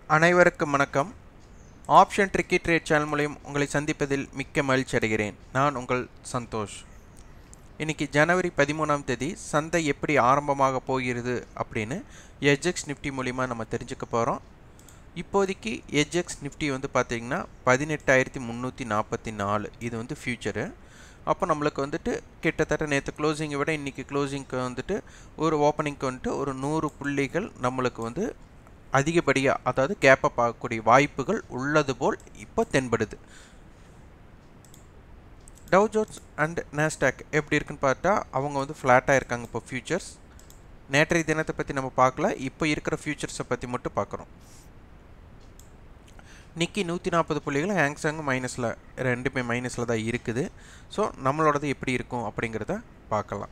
அனைவருக்கும் வணக்கம் option tricky trade channel மூலியம் உங்களை சந்திப்பதில் மிக்க மகிழ்ச்சி அடைகிறேன் நான் உங்கள் சந்தோஷ் இன்னைக்கு ஜனவரி பதிமூணாம் தேதி சந்தை எப்படி ஆரம்பமாக போகிறது அப்படின்னு எஜெக்ஸ் நிஃப்டி மூலிமா நம்ம தெரிஞ்சுக்க போகிறோம் இப்போதைக்கு எஜெக்ஸ் நிஃப்டி வந்து பார்த்திங்கன்னா பதினெட்டாயிரத்தி முந்நூற்றி நாற்பத்தி நாலு இது வந்து ஃப்யூச்சரு அப்போ நம்மளுக்கு வந்துட்டு கிட்டத்தட்ட நேற்று க்ளோசிங்கை விட இன்றைக்கி க்ளோசிங்க்கு வந்துட்டு ஒரு ஓப்பனிங்க்கு வந்துட்டு ஒரு நூறு புள்ளிகள் நம்மளுக்கு வந்து அதிகப்படியாக அதாவது கேப்பப் ஆகக்கூடிய வாய்ப்புகள் உள்ளது போல் இப்போ தென்படுது டவ் ஜோன்ஸ் அண்ட் நேஸ்டாக் எப்படி இருக்குன்னு பார்த்தா அவங்க வந்து ஃப்ளாட்டாக இருக்காங்க இப்போ ஃபியூச்சர்ஸ் நேற்றைய தினத்தை பற்றி நம்ம பார்க்கல இப்போ இருக்கிற ஃபியூச்சர்ஸை பற்றி மட்டும் பார்க்குறோம் நிக்கி நூற்றி நாற்பது புள்ளிகள் ஹேங்ஸாங் மைனஸில் ரெண்டுமே மைனஸில் தான் இருக்குது ஸோ நம்மளோடது எப்படி இருக்கும் அப்படிங்கிறத பார்க்கலாம்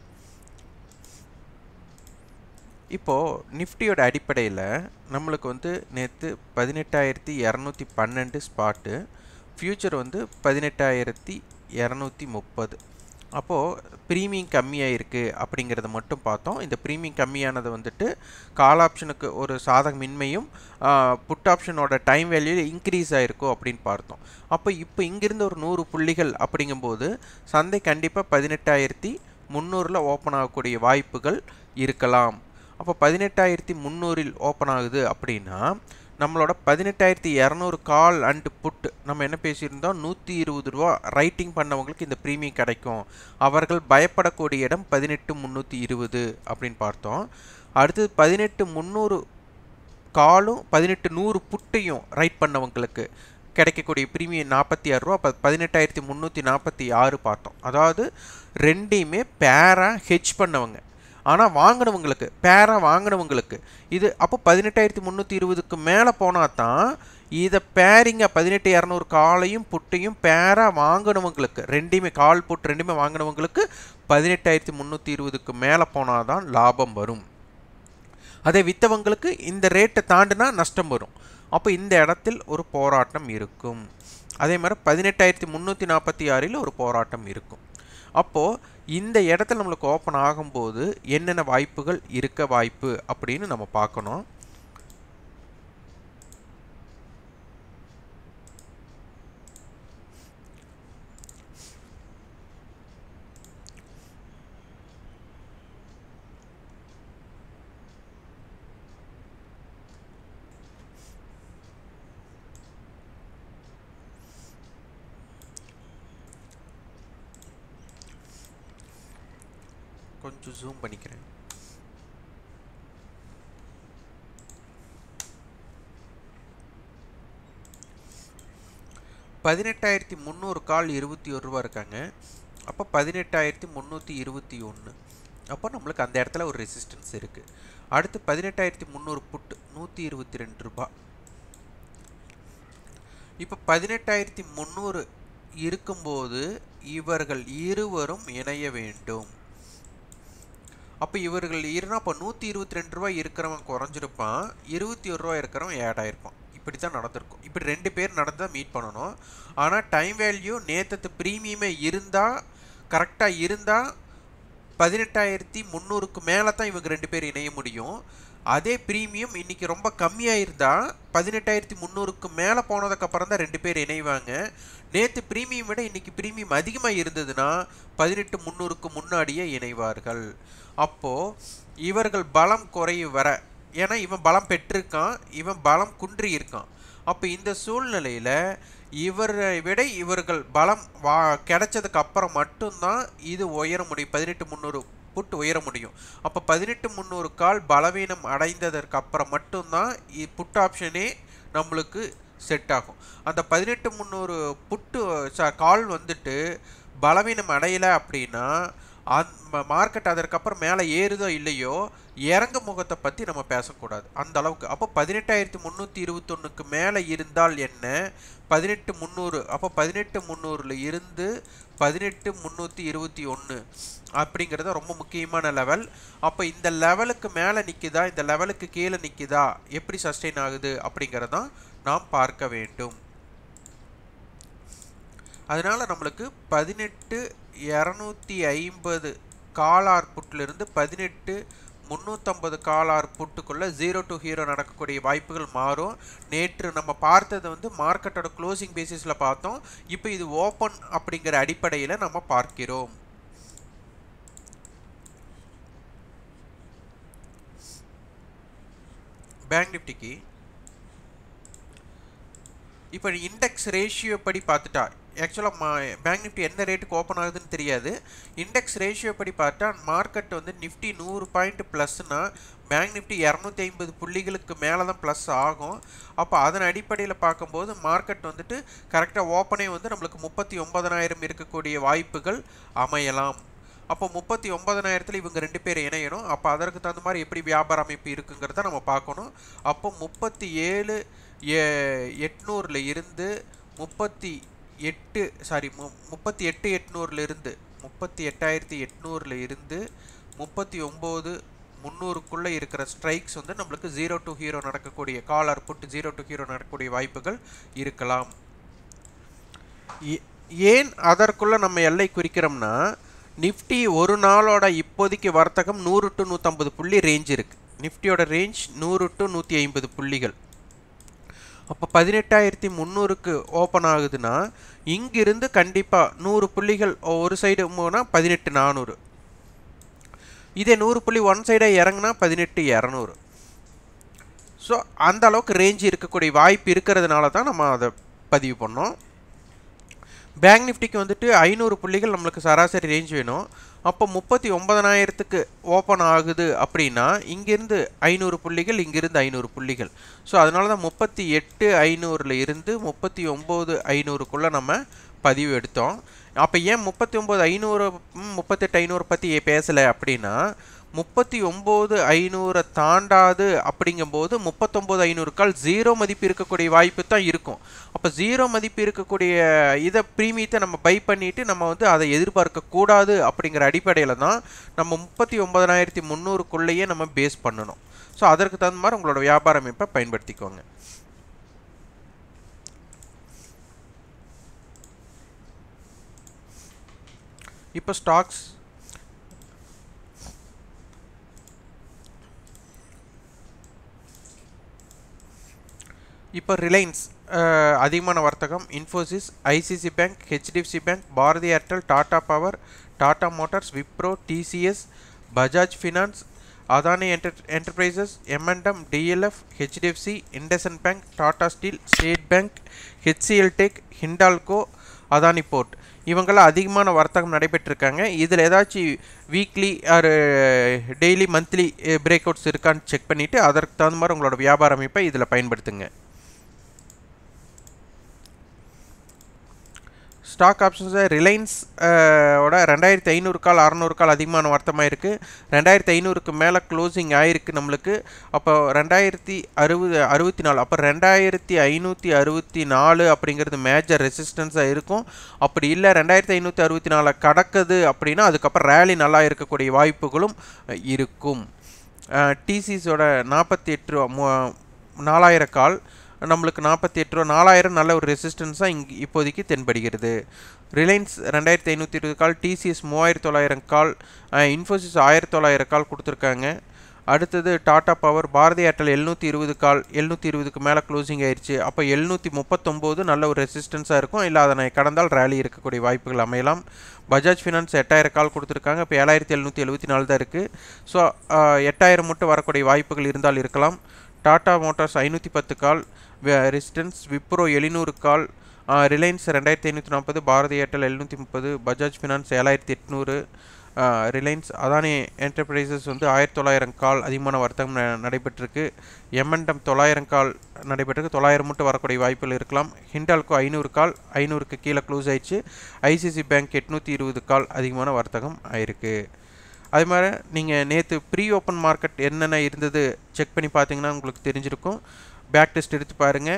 இப்போது நிஃப்டியோட அடிப்படையில் நம்மளுக்கு வந்து நேற்று பதினெட்டாயிரத்தி இரநூத்தி பன்னெண்டு ஸ்பாட்டு ஃப்யூச்சர் வந்து பதினெட்டாயிரத்தி இரநூத்தி முப்பது அப்போது ப்ரீமியம் கம்மியாக இருக்குது அப்படிங்கிறத மட்டும் பார்த்தோம் இந்த ப்ரீமியம் கம்மியானது வந்துட்டு கால் ஆப்ஷனுக்கு ஒரு சாதகமின்மையும் புட் ஆப்ஷனோட டைம் வேல்யூ இன்க்ரீஸ் ஆகிருக்கோ அப்படின்னு பார்த்தோம் அப்போ இப்போ இங்கிருந்து ஒரு நூறு புள்ளிகள் அப்படிங்கும்போது சந்தை கண்டிப்பாக பதினெட்டாயிரத்தி முந்நூறில் ஓப்பன் ஆகக்கூடிய வாய்ப்புகள் இருக்கலாம் அப்போ பதினெட்டாயிரத்தி முந்நூறில் ஓப்பன் ஆகுது அப்படின்னா நம்மளோட பதினெட்டாயிரத்தி இரநூறு கால் அண்ட் புட் நம்ம என்ன பேசியிருந்தோம் நூற்றி இருபது ரூபா ரைட்டிங் பண்ணவங்களுக்கு இந்த ப்ரீமியம் கிடைக்கும் அவர்கள் பயப்படக்கூடிய இடம் பதினெட்டு முந்நூற்றி இருபது அப்படின்னு பார்த்தோம் அடுத்தது பதினெட்டு முந்நூறு காலும் பதினெட்டு நூறு புட்டையும் ரைட் பண்ணவங்களுக்கு கிடைக்கக்கூடிய ப்ரீமியம் நாற்பத்தி ஆறு ரூபா பதினெட்டாயிரத்தி முந்நூற்றி நாற்பத்தி ஆறு பார்த்தோம் அதாவது ரெண்டையுமே பேராக ஹெச் பண்ணவங்க ஆனால் வாங்கினவங்களுக்கு பேராக வாங்கினவங்களுக்கு இது அப்போ பதினெட்டாயிரத்தி முந்நூற்றி இருபதுக்கு மேலே போனால் தான் இதை பேரிங்காக பதினெட்டு இரநூறு காலையும் புட்டையும் பேராக வாங்கினவங்களுக்கு ரெண்டையுமே கால் புட் ரெண்டுமே வாங்கினவங்களுக்கு பதினெட்டாயிரத்தி முந்நூற்றி இருபதுக்கு மேலே போனால் தான் லாபம் வரும் அதே விற்றவங்களுக்கு இந்த ரேட்டை தாண்டினா நஷ்டம் வரும் அப்போ இந்த இடத்தில் ஒரு போராட்டம் இருக்கும் அதே மாதிரி பதினெட்டாயிரத்தி முந்நூற்றி நாற்பத்தி ஆறில் ஒரு போராட்டம் இருக்கும் அப்போது இந்த இடத்துல நம்மளுக்கு ஓப்பன் ஆகும்போது என்னென்ன வாய்ப்புகள் இருக்க வாய்ப்பு அப்படின்னு நம்ம பார்க்கணும் கொஞ்சம் ஜூம் பண்ணிக்கிறேன் பதினெட்டாயிரத்தி முந்நூறு கால் இருபத்தி ஒரு ரூபா இருக்காங்க அப்போ பதினெட்டாயிரத்தி முந்நூற்றி இருபத்தி ஒன்று அப்போ நம்மளுக்கு அந்த இடத்துல ஒரு ரெசிஸ்டன்ஸ் இருக்குது அடுத்து பதினெட்டாயிரத்தி முந்நூறு புட்டு நூற்றி இருபத்தி ரெண்டு ரூபா இப்போ பதினெட்டாயிரத்தி முந்நூறு இருக்கும்போது இவர்கள் இருவரும் இணைய வேண்டும் அப்போ இவர்கள் இருனா அப்போ நூற்றி இருபத்தி ரெண்டு ரூபாய் இருக்கிறவன் குறைஞ்சிருப்பான் இருபத்தி ஒரு ரூபா இருக்கிறவன் ஏட் ஆயிருப்பான் இப்படி தான் நடந்திருக்கும் இப்படி ரெண்டு பேர் நடந்தால் மீட் பண்ணணும் ஆனால் டைம் வேல்யூ நேற்று ப்ரீமியமே இருந்தால் கரெக்டாக இருந்தால் பதினெட்டாயிரத்தி முந்நூறுக்கு மேலே தான் இவங்க ரெண்டு பேர் இணைய முடியும் அதே ப்ரீமியம் இன்றைக்கி ரொம்ப கம்மியாக இருந்தால் பதினெட்டாயிரத்தி முந்நூறுக்கு மேலே போனதுக்கப்புறம் தான் ரெண்டு பேர் இணைவாங்க நேற்று ப்ரீமியம் விட இன்றைக்கி ப்ரீமியம் அதிகமாக இருந்ததுன்னா பதினெட்டு முந்நூறுக்கு முன்னாடியே இணைவார்கள் அப்போது இவர்கள் பலம் குறைய வர ஏன்னா இவன் பலம் பெற்றிருக்கான் இவன் பலம் குன்றி இருக்கான் அப்போ இந்த சூழ்நிலையில் இவரை விட இவர்கள் பலம் வா கிடைச்சதுக்கு அப்புறம் மட்டும்தான் இது உயர முடியும் பதினெட்டு முந்நூறு புட்டு உயர முடியும் அப்போ பதினெட்டு முந்நூறு கால் பலவீனம் அடைந்ததற்கு அப்புறம் மட்டும்தான் புட் ஆப்ஷனே நம்மளுக்கு செட் ஆகும் அந்த பதினெட்டு முந்நூறு புட்டு கால் வந்துட்டு பலவீனம் அடையலை அப்படின்னா அந்த மார்க்கெட் அதற்கப்புறம் மேலே ஏறுதோ இல்லையோ இறங்க முகத்தை பற்றி நம்ம பேசக்கூடாது அந்த அளவுக்கு அப்போ பதினெட்டாயிரத்தி முந்நூற்றி இருபத்தொன்னுக்கு மேலே இருந்தால் என்ன பதினெட்டு முந்நூறு அப்போ பதினெட்டு முந்நூறில் இருந்து பதினெட்டு முந்நூற்றி இருபத்தி ஒன்று அப்படிங்கிறது ரொம்ப முக்கியமான லெவல் அப்போ இந்த லெவலுக்கு மேலே நிற்குதா இந்த லெவலுக்கு கீழே நிற்குதா எப்படி சஸ்டெயின் ஆகுது அப்படிங்கிறதான் நாம் பார்க்க வேண்டும் அதனால் நம்மளுக்கு பதினெட்டு இரநூத்தி ஐம்பது கால் ஆர்புட்லேருந்து பதினெட்டு முந்நூற்றம்பது காலார் புட்டுக்குள்ளே ஜீரோ டு ஹீரோ நடக்கக்கூடிய வாய்ப்புகள் மாறும் நேற்று நம்ம பார்த்தது வந்து மார்க்கெட்டோட க்ளோசிங் பேசிஸில் பார்த்தோம் இப்போ இது ஓப்பன் அப்படிங்கிற அடிப்படையில் நம்ம பார்க்கிறோம் பேங்க் நிஃப்டிக்கு இப்போ இண்டெக்ஸ் ரேஷியோ படி பார்த்துட்டா ஆக்சுவலாக மா பேங்க் நிஃப்டி எந்த ரேட்டுக்கு ஓப்பன் ஆகுதுன்னு தெரியாது இண்டெக்ஸ் ரேஷியோ படி பார்த்தா மார்க்கெட் வந்து நிஃப்டி நூறு பாயிண்ட் ப்ளஸ்னா பேங்க் நிஃப்டி இரநூத்தி ஐம்பது புள்ளிகளுக்கு மேலே தான் ப்ளஸ் ஆகும் அப்போ அதன் அடிப்படையில் பார்க்கும்போது மார்க்கெட் வந்துட்டு கரெக்டாக ஓப்பனே வந்து நம்மளுக்கு முப்பத்தி ஒன்பதனாயிரம் இருக்கக்கூடிய வாய்ப்புகள் அமையலாம் அப்போ முப்பத்தி ஒன்பதனாயிரத்தில் இவங்க ரெண்டு பேர் இணையணும் அப்போ அதற்கு தகுந்த மாதிரி எப்படி வியாபார அமைப்பு இருக்குங்கிறத நம்ம பார்க்கணும் அப்போ முப்பத்தி ஏழு எட்நூறில் இருந்து முப்பத்தி எட்டு சாரி மு முப்பத்தி எட்டு எட்நூறில் இருந்து முப்பத்தி எட்டாயிரத்தி எட்நூறில் இருந்து முப்பத்தி ஒம்பது முந்நூறுக்குள்ளே இருக்கிற ஸ்ட்ரைக்ஸ் வந்து நம்மளுக்கு ஜீரோ டு ஹீரோ நடக்கக்கூடிய call or put zero to hero நடக்கக்கூடிய வாய்ப்புகள் இருக்கலாம் ஏன் அதற்குள்ளே நம்ம எல்லை குறிக்கிறோம்னா நிஃப்டி ஒரு நாளோட இப்போதைக்கு வர்த்தகம் நூறு டு நூற்றம்பது புள்ளி ரேஞ்ச் இருக்குது நிஃப்டியோட ரேஞ்ச் நூறு டு நூற்றி ஐம்பது புள்ளிகள் அப்போ பதினெட்டாயிரத்தி முந்நூறுக்கு ஓப்பன் ஆகுதுன்னா இங்கிருந்து கண்டிப்பாக நூறு புள்ளிகள் ஒரு சைடு போனால் பதினெட்டு நானூறு இதே நூறு புள்ளி ஒன் சைடாக இறங்குனா பதினெட்டு இரநூறு ஸோ அந்த அளவுக்கு ரேஞ்ச் இருக்கக்கூடிய வாய்ப்பு இருக்கிறதுனால தான் நம்ம அதை பதிவு பண்ணோம் பேங்க் நிஃப்டிக்கு வந்துட்டு ஐநூறு புள்ளிகள் நம்மளுக்கு சராசரி ரேஞ்ச் வேணும் அப்போ முப்பத்தி ஒன்பதனாயிரத்துக்கு ஓப்பன் ஆகுது அப்படின்னா இங்கேருந்து ஐநூறு புள்ளிகள் இங்கிருந்து ஐநூறு புள்ளிகள் ஸோ அதனால தான் முப்பத்தி எட்டு ஐநூறில் இருந்து முப்பத்தி ஒம்பது ஐநூறுக்குள்ளே நம்ம பதிவு எடுத்தோம் அப்போ ஏன் முப்பத்தி ஒம்பது ஐநூறு முப்பத்தெட்டு ஐநூறு பற்றி பேசலை அப்படின்னா முப்பத்தி ஒம்பது ஐநூறை தாண்டாது அப்படிங்கும்போது முப்பத்தொம்போது ஐநூறுக்கால் ஜீரோ மதிப்பு இருக்கக்கூடிய வாய்ப்பு தான் இருக்கும் அப்போ ஜீரோ மதிப்பு இருக்கக்கூடிய இதை ப்ரீமியத்தை நம்ம பை பண்ணிவிட்டு நம்ம வந்து அதை எதிர்பார்க்கக்கூடாது அப்படிங்கிற அடிப்படையில் தான் நம்ம முப்பத்தி ஒம்பதனாயிரத்தி முந்நூறுக்குள்ளேயே நம்ம பேஸ் பண்ணணும் ஸோ அதற்கு தகுந்த மாதிரி உங்களோட வியாபார அமைப்பை பயன்படுத்திக்கோங்க இப்போ ஸ்டாக்ஸ் இப்போ ரிலையன்ஸ் அதிகமான வர்த்தகம் Infosys ICICI Bank HDFC Bank Bharti Airtel Tata Power Tata Motors Wipro TCS Bajaj Finance Adani Enter Enterprises எம்என்டம் DLF HDFC IndusInd Bank Tata Steel State Bank HCL Tech Hindalco Adani Port இவங்களாம் அதிகமான வர்த்தகம் நடைபெற்றிருக்காங்க இதில் ஏதாச்சும் weekly or daily monthly breakouts இருக்கான்னு செக் பண்ணிவிட்டு அதற்கு தகுந்த மாதிரி உங்களோட வியாபார அமைப்பை இதில் பயன்படுத்துங்க ஸ்டாக் ஆப்ஷன்ஸை ரிலையன்ஸ் ஓட ரெண்டாயிரத்தி ஐநூறு கால் அறநூறு கால் அதிகமான வர்த்தமாக இருக்குது ரெண்டாயிரத்தி ஐநூறுக்கு மேலே க்ளோசிங் ஆயிருக்கு நம்மளுக்கு அப்போ ரெண்டாயிரத்தி அறுபது அறுபத்தி நாலு அப்போ ரெண்டாயிரத்தி ஐநூற்றி அறுபத்தி நாலு அப்படிங்கிறது மேஜர் ரெசிஸ்டன்ஸாக இருக்கும் அப்படி இல்லை ரெண்டாயிரத்தி ஐநூற்றி அறுபத்தி நாலு கடக்குது அப்படின்னா அதுக்கப்புறம் ரேலி நல்லா இருக்கக்கூடிய வாய்ப்புகளும் இருக்கும் டிசிஸோட நாற்பத்தி எட்டு ரூபா நாலாயிரம் கால் நம்மளுக்கு நாற்பத்தி எட்டு ரூபா நாலாயிரம் நல்ல ஒரு ரெசிஸ்டன்ஸாக இங்கே இப்போதைக்கு தென்படுகிறது ரிலையன்ஸ் ரெண்டாயிரத்தி ஐநூற்றி இருபது கால் டிசிஎஸ் மூவாயிரத்தி தொள்ளாயிரம் கால் இன்ஃபோசிஸ் ஆயிரத்தி தொள்ளாயிரம் கால் கொடுத்துருக்காங்க அடுத்தது டாடா பவர் பாரதி ஏர்டெல் எழுநூற்றி இருபது கால் எழுநூற்றி இருபதுக்கு மேலே க்ளோசிங் ஆயிடுச்சு அப்போ எழுநூற்றி முப்பத்தொம்போது நல்ல ஒரு ரெசிஸ்டன்ஸாக இருக்கும் இல்லை அதனை கடந்தால் ரேலி இருக்கக்கூடிய வாய்ப்புகள் அமையலாம் பஜாஜ் ஃபினான்ஸ் எட்டாயிரம் கால் கொடுத்துருக்காங்க இப்போ ஏழாயிரத்தி எழுநூற்றி எழுபத்தி நாலு தான் இருக்குது ஸோ எட்டாயிரம் மட்டும் வரக்கூடிய வாய்ப்புகள் இருந்தால் இருக்கலாம் டாடா மோட்டார்ஸ் ஐநூற்றி பத்து கால் ரெசிஸ்டன்ஸ் விப்ரோ எழுநூறு கால் ரிலையன்ஸ் ரெண்டாயிரத்தி ஐநூற்றி நாற்பது பாரதி ஏர்டெல் எழுநூற்றி முப்பது பஜாஜ் ஃபினான்ஸ் ஏழாயிரத்தி எட்நூறு ரிலையன்ஸ் அதானி என்டர்பிரைசஸ் வந்து ஆயிரத்தி தொள்ளாயிரம் கால் அதிகமான வர்த்தகம் நடைபெற்றிருக்கு எம்என்டம் தொள்ளாயிரம் கால் நடைபெற்றிருக்கு தொள்ளாயிரம் மட்டும் வரக்கூடிய வாய்ப்புகள் இருக்கலாம் ஹிண்டால்கோ ஐநூறு கால் ஐநூறுக்கு கீழே க்ளோஸ் ஆயிடுச்சு ஐசிசி பேங்க் எட்நூற்றி இருபது கால் அதிகமான வர்த்தகம் ஆயிருக்கு அது மாதிரி நீங்கள் நேற்று ப்ரீ ஓப்பன் மார்க்கெட் என்னென்ன இருந்தது செக் பண்ணி பார்த்தீங்கன்னா உங்களுக்கு தெரிஞ்சிருக்கும் பேக் டெஸ்ட் எடுத்து பாருங்கள்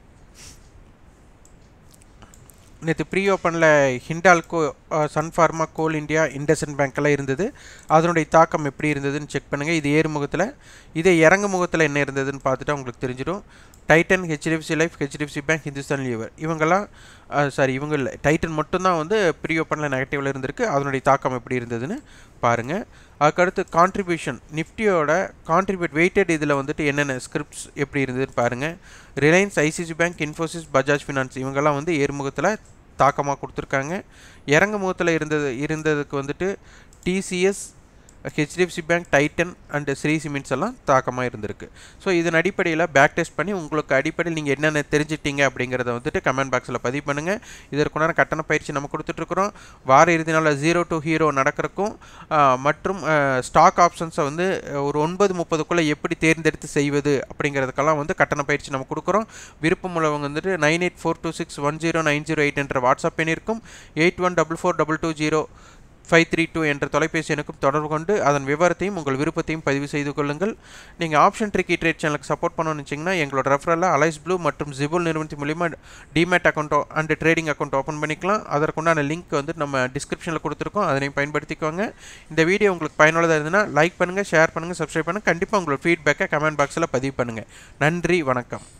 நேற்று ப்ரீ ஓப்பனில் Hindalco Sun Pharma Coal India IndusInd பேங்க்கெல்லாம் இருந்தது அதனுடைய தாக்கம் எப்படி இருந்ததுன்னு செக் பண்ணுங்கள் இது ஏறு முகத்தில் இதே இறங்கு முகத்தில் என்ன இருந்ததுன்னு பார்த்துட்டா உங்களுக்கு தெரிஞ்சிடும் Titan HDFC Life HDFC Bank Hindustan Lever இவங்கெல்லாம் சாரி இவங்க இல்லை டைட்டன் மட்டும்தான் வந்து ப்ரீ ஓப்பனில் நெகட்டிவில் இருந்திருக்கு அதனுடைய தாக்கம் எப்படி இருந்ததுன்னு பாருங்கள் அதுக்கடுத்து கான்ட்ரிபியூஷன் நிஃப்டியோட கான்ட்ரிபியூட் வெயிட்டட் இதில் வந்துட்டு என்னென்ன ஸ்கிரிப்ட்ஸ் எப்படி இருந்ததுன்னு பாருங்கள் Reliance ICICI Bank Infosys Bajaj Finance இவங்கெல்லாம் வந்து ஏறுமுகத்தில் தாக்கமாக கொடுத்துருக்காங்க இறங்கு முகத்தில் இருந்தது இருந்ததுக்கு வந்துட்டு TCS HDFC Bank Titan and Shree Cements எல்லாம் தாக்கமாக இருந்திருக்கு ஸோ இதன் அடிப்படையில் பேக் டெஸ்ட் பண்ணி உங்களுக்கு அடிப்படையில் நீங்கள் என்னென்ன தெரிஞ்சிட்டீங்க அப்படிங்கிறத வந்துட்டு கமெண்ட் பாக்ஸில் பதிவு பண்ணுங்கள் இதற்குண்டான கட்டண பயிற்சி நம்ம கொடுத்துட்ருக்குறோம் வார இறுதி நாளில் ஜீரோ டு ஹீரோ நடக்கிறக்கும் மற்றும் ஸ்டாக் ஆப்ஷன்ஸை வந்து ஒரு ஒன்பது முப்பதுக்குள்ளே எப்படி தேர்ந்தெடுத்து செய்வது அப்படிங்கிறதுக்கெல்லாம் வந்து கட்டண பயிற்சி நம்ம கொடுக்குறோம் விருப்பம் உள்ளவங்க வந்துட்டு nine eight four two six one zero nine zero eight என்ற வாட்ஸ்அப் எண் இருக்கும் eight one double four double two zero five three two என்ற தொலைபேசி எனக்கும் தொடர்பு கொண்டு அதன் விவரத்தையும் உங்கள் விருப்பத்தையும் பதிவு செய்து கொள்ளுங்கள் நீங்கள் ஆப்ஷன் ட்ரிக்கி ட்ரேட் சேனலுக்கு சப்போர்ட் பண்ணணும்னு வச்சிங்கன்னா எங்களோட ரெஃபரில் அலைஸ் ப்ளூ மற்றும் ஜிபுல் நிறுவனத்தின் மூலிமா demat account and trading account open பண்ணிக்கலாம் அதற்குண்டான லிங்க் வந்து நம்ம டிஸ்கிரிப்ஷனில் கொடுத்துருக்கோம் அதனையும் பயன்படுத்திக்கோங்க இந்த வீடியோ உங்களுக்கு பயனுள்ளதாக இருந்ததுன்னா லைக் பண்ணுங்கள் ஷேர் பண்ணுங்கள் சப்ஸ்கிரைப் பண்ணுங்கள் கண்டிப்பாக உங்களோட ஃபீட்பேக்கை கமெண்ட் பாக்ஸில் பதிவு பண்ணுங்கள் நன்றி வணக்கம்